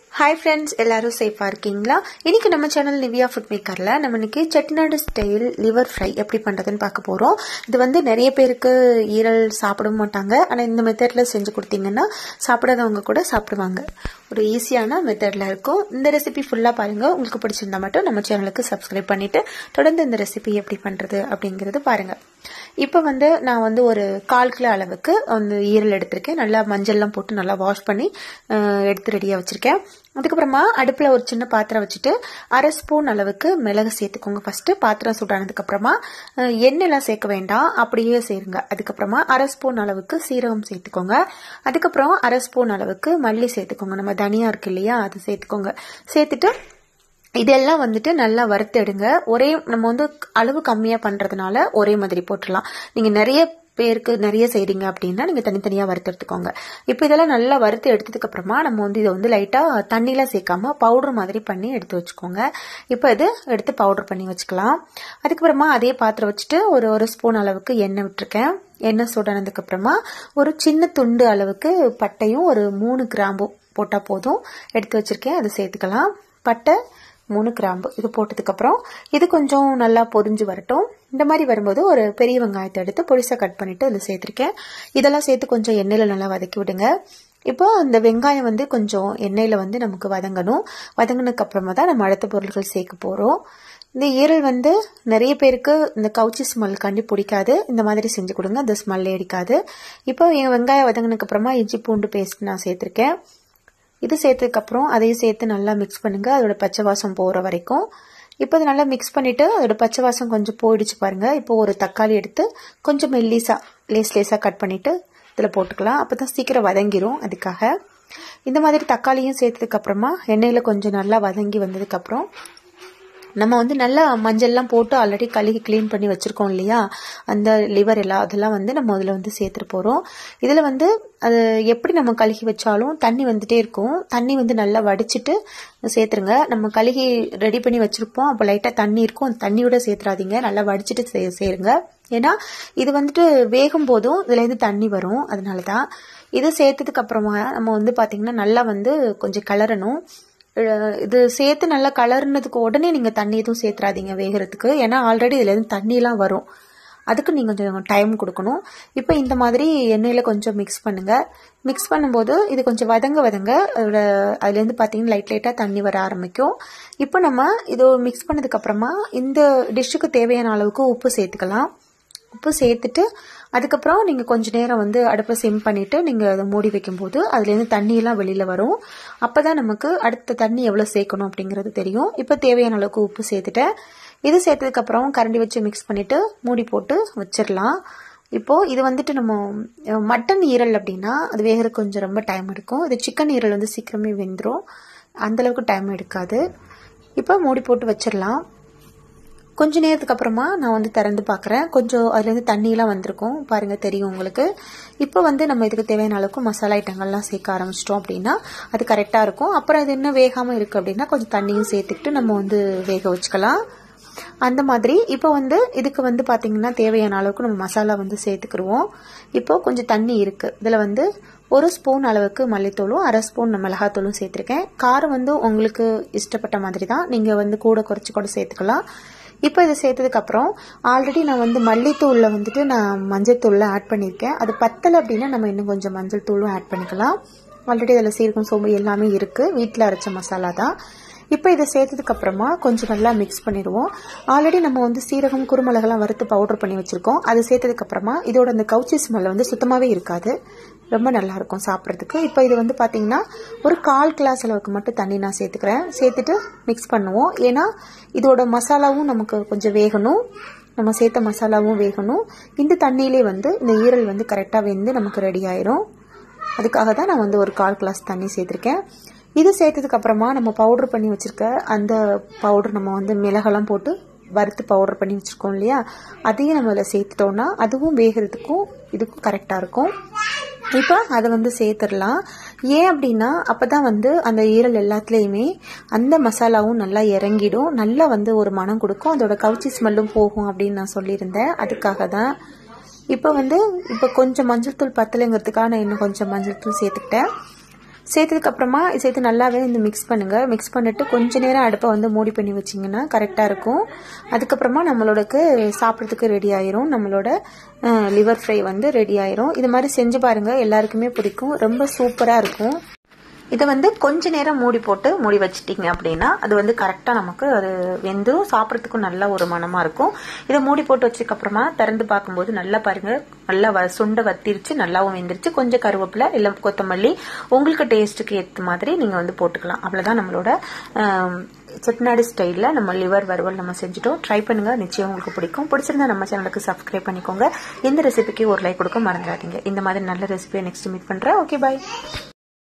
hi friends எல்லாரும் சேஃபாக இருக்கீங்களா இன்னைக்கு நம்ம சேனல் நிவியா ஃபுட் மேக்கரில் நம்ம இன்னைக்கு செட்டிநாடு ஸ்டைல் லிவர் ஃப்ரை எப்படி பண்ணுறதுன்னு பார்க்க போகிறோம் இது வந்து நிறைய பேருக்கு ஈரல் சாப்பிட மாட்டாங்க ஆனால் இந்த மெத்தடில் செஞ்சு கொடுத்தீங்கன்னா சாப்பிடாதவங்க கூட சாப்பிடுவாங்க ஒரு ஈஸியான மெத்தடில் இருக்கும் இந்த ரெசிபி ஃபுல்லாக பாருங்கள் உங்களுக்கு பிடிச்சிருந்தா மட்டும் நம்ம சேனலுக்கு சப்ஸ்கிரைப் பண்ணிவிட்டு தொடர்ந்து இந்த ரெசிபி எப்படி பண்ணுறது அப்படிங்கிறது பாருங்கள் இப்போ வந்து நான் வந்து ஒரு கால் கிலோ அளவுக்கு வந்து ஈரல் எடுத்திருக்கேன் நல்லா மஞ்சள்லாம் போட்டு நல்லா வாஷ் பண்ணி அஹ், எடுத்து ரெடியாக வச்சுருக்கேன் அதுக்கப்புறமா அடுப்பில் ஒரு சின்ன பாத்திரம் வச்சுட்டு அரை ஸ்பூன் அளவுக்கு மிளகு சேர்த்துக்கோங்க ஃபர்ஸ்ட் பாத்திரம் சூடானதுக்கப்புறமா அஹ், எண்ணெய்லாம் சேர்க்க வேண்டாம் அப்படியே சேருங்க அதுக்கப்புறமா அரை ஸ்பூன் அளவுக்கு சீரகம் சேர்த்துக்கோங்க அதுக்கப்புறம் அரை ஸ்பூன் அளவுக்கு மல்லி சேர்த்துக்கோங்க நம்ம தனியா இருக்கு இல்லையா அது சேர்த்துக்கோங்க சேர்த்துட்டு இதெல்லாம் வந்துட்டு நல்லா வறுத்தெடுங்க ஒரே நம்ம வந்து அளவு கம்மியாக பண்ணுறதுனால ஒரே மாதிரி போட்டுடலாம் நீங்கள் நிறைய பேருக்கு நிறைய செய்றீங்க அப்படின்னா நீங்கள் தனித்தனியாக வறுத்து எடுத்துக்கோங்க இப்போ இதெல்லாம் நல்லா வறுத்து எடுத்ததுக்கு அப்புறமா நம்ம வந்து இதை வந்து லைட்டாக தண்ணிலாம் சேர்க்காம பவுடர் மாதிரி பண்ணி எடுத்து வச்சுக்கோங்க இப்போ இது எடுத்து பவுடர் பண்ணி வச்சுக்கலாம் அதுக்கப்புறமா அதே பாத்திரம் வச்சுட்டு ஒரு ஒரு ஸ்பூன் அளவுக்கு எண்ணெய் விட்டுருக்கேன் எண்ணெய் சூடானதுக்கு அப்புறமா ஒரு சின்ன துண்டு அளவுக்கு பட்டையும் ஒரு மூணு கிராம்பும் போட்டால் போதும் எடுத்து வச்சிருக்கேன் அது சேர்த்துக்கலாம் பட்டை மூணு கிராம்பு இது போட்டதுக்கப்புறம் இது கொஞ்சம் நல்லா பொரிஞ்சு வரட்டும் இந்த மாதிரி வரும்போது ஒரு பெரிய வெங்காயத்தை எடுத்து பொடிசா கட் பண்ணிட்டு அதில் சேர்த்துருக்கேன் இதெல்லாம் சேர்த்து கொஞ்சம் எண்ணெயில் நல்லா வதக்கி விடுங்க இப்போ இந்த வெங்காயம் வந்து கொஞ்சம் எண்ணெயில் வந்து நமக்கு வதங்கணும் வதங்கினதுக்கு அப்புறமா தான் நம்ம அடுத்த பொருட்கள் சேர்க்க போகிறோம் இந்த ஈரல் வந்து நிறைய பேருக்கு இந்த கவுச்சி ஸ்மெல் கண்டி பிடிக்காது இந்த மாதிரி செஞ்சு கொடுங்க அந்த ஸ்மெல்லே அடிக்காது இப்போ என் வெங்காயம் வதங்கினதுக்கு அப்புறமா இஞ்சி பூண்டு பேஸ்ட் நான் சேர்த்துருக்கேன் இது சேர்த்ததுக்கப்புறம் அதையும் சேர்த்து நல்லா மிக்ஸ் பண்ணுங்க அதோட பச்சை வாசம் போகிற வரைக்கும் இப்போ இது நல்லா மிக்ஸ் பண்ணிட்டு அதோட பச்சை வாசம் கொஞ்சம் போயிடுச்சு பாருங்க இப்போ ஒரு தக்காளி எடுத்து கொஞ்சம் மெல்லிசா லேஸ் லேஸாக கட் பண்ணிட்டு இதில் போட்டுக்கலாம் அப்போ தான் சீக்கிரம் வதங்கிரும் அதுக்காக இந்த மாதிரி தக்காளியும் சேர்த்ததுக்கு அப்புறமா எண்ணெயில் கொஞ்சம் நல்லா வதங்கி வந்ததுக்கப்புறம் நம்ம வந்து நல்லா மஞ்சள்லாம் போட்டு ஆல்ரெடி கழுகி க்ளீன் பண்ணி வச்சுருக்கோம் இல்லையா அந்த லிவர் எல்லாம் அதெல்லாம் வந்து நம்ம அதில் வந்து சேர்த்துட்டு போகிறோம் இதில் வந்து அது எப்படி நம்ம கழுகி வச்சாலும் தண்ணி வந்துட்டே இருக்கும் தண்ணி வந்து நல்லா வடிச்சிட்டு சேர்த்துருங்க நம்ம கழுகி ரெடி பண்ணி வச்சுருப்போம் அப்போ லைட்டாக தண்ணி இருக்கும் அந்த தண்ணியோட சேர்த்துறாதீங்க நல்லா வடிச்சிட்டு சே சேருங்க ஏன்னா இது வந்துட்டு வேகும் போதும் இதுலேருந்து தண்ணி வரும் அதனால தான் இது சேர்த்ததுக்கு அப்புறமா நம்ம வந்து பார்த்திங்கன்னா நல்லா வந்து கொஞ்சம் கிளறணும் அஹ் இது சேர்த்து நல்லா கலர்னதுக்கு உடனே நீங்கள் தண்ணி எதுவும் சேர்த்துறாதீங்க வேகிறதுக்கு ஏன்னா ஆல்ரெடி இதுலேருந்து தண்ணிலாம் வரும் அதுக்கு நீங்கள் கொஞ்சம் டைம் கொடுக்கணும் இப்போ இந்த மாதிரி எண்ணெயில் கொஞ்சம் மிக்ஸ் பண்ணுங்கள் மிக்ஸ் பண்ணும்போது இது கொஞ்சம் வதங்க வதங்க அதோட அதுலேருந்து பார்த்தீங்கன்னா லைட் லைட்டாக தண்ணி வர ஆரம்பிக்கும் இப்போ நம்ம இது மிக்ஸ் பண்ணதுக்கப்புறமா இந்த டிஷ்ஷுக்கு தேவையான அளவுக்கு உப்பு சேர்த்துக்கலாம் உப்பு சேர்த்துட்டு அதுக்கப்புறம் நீங்கள் கொஞ்ச நேரம் வந்து அடுப்பை சிம் பண்ணிவிட்டு நீங்கள் அதை மூடி வைக்கும்போது அதுலேருந்து தண்ணியெல்லாம் வெளியில் வரும் அப்போ தான் நமக்கு அடுத்த தண்ணி எவ்வளோ சேர்க்கணும் அப்படிங்கிறது தெரியும் இப்போ தேவையான அளவுக்கு உப்பு சேர்த்துட்டேன் இது சேர்த்ததுக்கப்புறம் கரண்டி வச்சு மிக்ஸ் பண்ணிவிட்டு மூடி போட்டு வச்சிடலாம் இப்போது இது வந்துட்டு நம்ம அஹ், மட்டன் ஈரல் அப்படின்னா அது வேகிற கொஞ்சம் ரொம்ப டைம் எடுக்கும் இது சிக்கன் ஈரல் வந்து சீக்கிரமே வெந்துடும் அந்தளவுக்கு டைம் எடுக்காது இப்போ மூடி போட்டு வச்சிடலாம் கொஞ்ச நேரத்துக்கு அப்புறமா நான் வந்து திறந்து பார்க்குறேன் கொஞ்சம் அதுலேருந்து தண்ணியெலாம் வந்திருக்கும் பாருங்கள் தெரியும் உங்களுக்கு இப்போ வந்து நம்ம இதுக்கு தேவையான அளவுக்கு மசாலா ஐட்டங்கள்லாம் சேர்க்க ஆரம்பிச்சிட்டோம் அப்படின்னா அது கரெக்டாக இருக்கும் அப்புறம் அது என்ன வேகாமல் இருக்குது அப்படின்னா கொஞ்சம் தண்ணியும் சேர்த்துக்கிட்டு நம்ம வந்து வேக வச்சுக்கலாம் அந்த மாதிரி இப்போ வந்து இதுக்கு வந்து பார்த்தீங்கன்னா தேவையான அளவுக்கு நம்ம மசாலா வந்து சேர்த்துக்கிருவோம் இப்போ கொஞ்சம் தண்ணி இருக்குது இதில் வந்து ஒரு ஸ்பூன் அளவுக்கு மல்லித்தூளும் அரை ஸ்பூன் மிளகாத்தூளும் சேர்த்துருக்கேன் காரம் வந்து உங்களுக்கு இஷ்டப்பட்ட மாதிரி தான் நீங்கள் வந்து கூட குறைச்சி கூட சேர்த்துக்கலாம் இப்போ இதை சேர்த்ததுக்கப்புறம் ஆல்ரெடி நான் வந்து மல்லித்தூளில் வந்துட்டு நான் மஞ்சள் தூளில் ஆட் பண்ணியிருக்கேன் அது பத்தலை அப்படின்னா நம்ம இன்னும் கொஞ்சம் மஞ்சள் தூளும் ஆட் பண்ணிக்கலாம் ஆல்ரெடி அதில் சீரகம் சோம்பு எல்லாமே இருக்குது வீட்டில் அரைச்ச மசாலா தான் இப்போ இதை சேர்த்ததுக்கு அப்புறமா கொஞ்சம் நல்லா மிக்ஸ் பண்ணிடுவோம் ஆல்ரெடி நம்ம வந்து சீரகம் குருமிளகெல்லாம் வறுத்து பவுடர் பண்ணி வச்சுருக்கோம் அது சேர்த்ததுக்கு அப்புறமா இதோட அந்த கவுச்சி ஸ்மெல் வந்து சுத்தமாகவே இருக்காது ரொம்ப நல்லா இருக்கும் சாப்பிட்றதுக்கு இப்போ இது வந்து பார்த்தீங்கன்னா ஒரு கால் கிளாஸ் அளவுக்கு மட்டும் தண்ணி நான் சேர்த்துக்கிறேன் சேர்த்துட்டு மிக்ஸ் பண்ணுவோம் ஏன்னா இதோட மசாலாவும் நமக்கு கொஞ்சம் வேகணும் நம்ம சேர்த்த மசாலாவும் வேகணும் இந்த தண்ணியிலே வந்து இந்த ஈரல் வந்து கரெக்டாக வெந்து நமக்கு ரெடி ஆயிரும் அதுக்காக தான் நான் வந்து ஒரு கால் கிளாஸ் தண்ணி சேர்த்துருக்கேன் இது சேர்த்ததுக்கு அப்புறமா நம்ம பவுடர் பண்ணி வச்சிருக்க அந்த பவுடர் நம்ம வந்து மிளகெல்லாம் போட்டு வறுத்து பவுடர் பண்ணி வச்சுருக்கோம் இல்லையா அதையும் நம்ம அதில் சேர்த்துட்டோம்னா அதுவும் வேகிறதுக்கும் இதுக்கும் கரெக்டாக இருக்கும் இப்போ அதை வந்து சேர்த்துடலாம் ஏன் அப்படின்னா அப்போ தான் வந்து அந்த ஈரல் எல்லாத்துலேயுமே அந்த மசாலாவும் நல்லா இறங்கிடும் நல்லா வந்து ஒரு மனம் கொடுக்கும் அதோட கவுச்சி ஸ்மெல்லும் போகும் அப்படின்னு நான் சொல்லியிருந்தேன் அதுக்காக தான் இப்போ வந்து இப்போ கொஞ்சம் மஞ்சள் தூள் பத்தலைங்கிறதுக்காக நான் இன்னும் கொஞ்சம் மஞ்சள் தூள் சேர்த்துக்கிட்டேன் சேர்த்ததுக்கு அப்புறமா சேர்த்து நல்லாவே வந்து மிக்ஸ் பண்ணுங்கள் மிக்ஸ் பண்ணிட்டு கொஞ்ச நேரம் அடுப்பை வந்து மூடி பண்ணி வச்சிங்கன்னா கரெக்டாக இருக்கும் அதுக்கப்புறமா நம்மளோடக்கு சாப்பிட்றதுக்கு ரெடி ஆயிரும் நம்மளோட லிவர் ஃப்ரை வந்து ரெடி ஆயிரும் இது மாதிரி செஞ்சு பாருங்கள் எல்லாருக்குமே பிடிக்கும் ரொம்ப சூப்பராக இருக்கும் இதை வந்து கொஞ்ச நேரம் மூடி போட்டு மூடி வச்சிட்டிங்க அப்படின்னா அது வந்து கரெக்டாக நமக்கு அது வெந்தும் சாப்பிட்றதுக்கும் நல்ல ஒரு மனமாக இருக்கும் இதை மூடி போட்டு வச்சதுக்கப்புறமா திறந்து பார்க்கும்போது நல்லா பாருங்க நல்லா வ சுண்டை வத்திருச்சு நல்லாவும் வெந்துருச்சு கொஞ்சம் கருவேப்பிலை இல்லை கொத்தமல்லி உங்களுக்கு டேஸ்ட்டுக்கு ஏற்ற மாதிரி நீங்கள் வந்து போட்டுக்கலாம் அவ்வளோதான் நம்மளோட செட்டிநாடு ஸ்டைலில் நம்ம லிவர் வறுவல் நம்ம செஞ்சுட்டோம் ட்ரை பண்ணுங்க நிச்சயம் உங்களுக்கு பிடிக்கும் பிடிச்சிருந்தா நம்ம சேனலுக்கு சப்ஸ்கிரைப் பண்ணிக்கோங்க இந்த ரெசிபிக்கு ஒரு லைக் கொடுக்க மறந்துடாதீங்க இந்த மாதிரி நல்ல ரெசிபியை நெக்ஸ்ட் மீட் பண்ணுறேன் ஓகே பாய்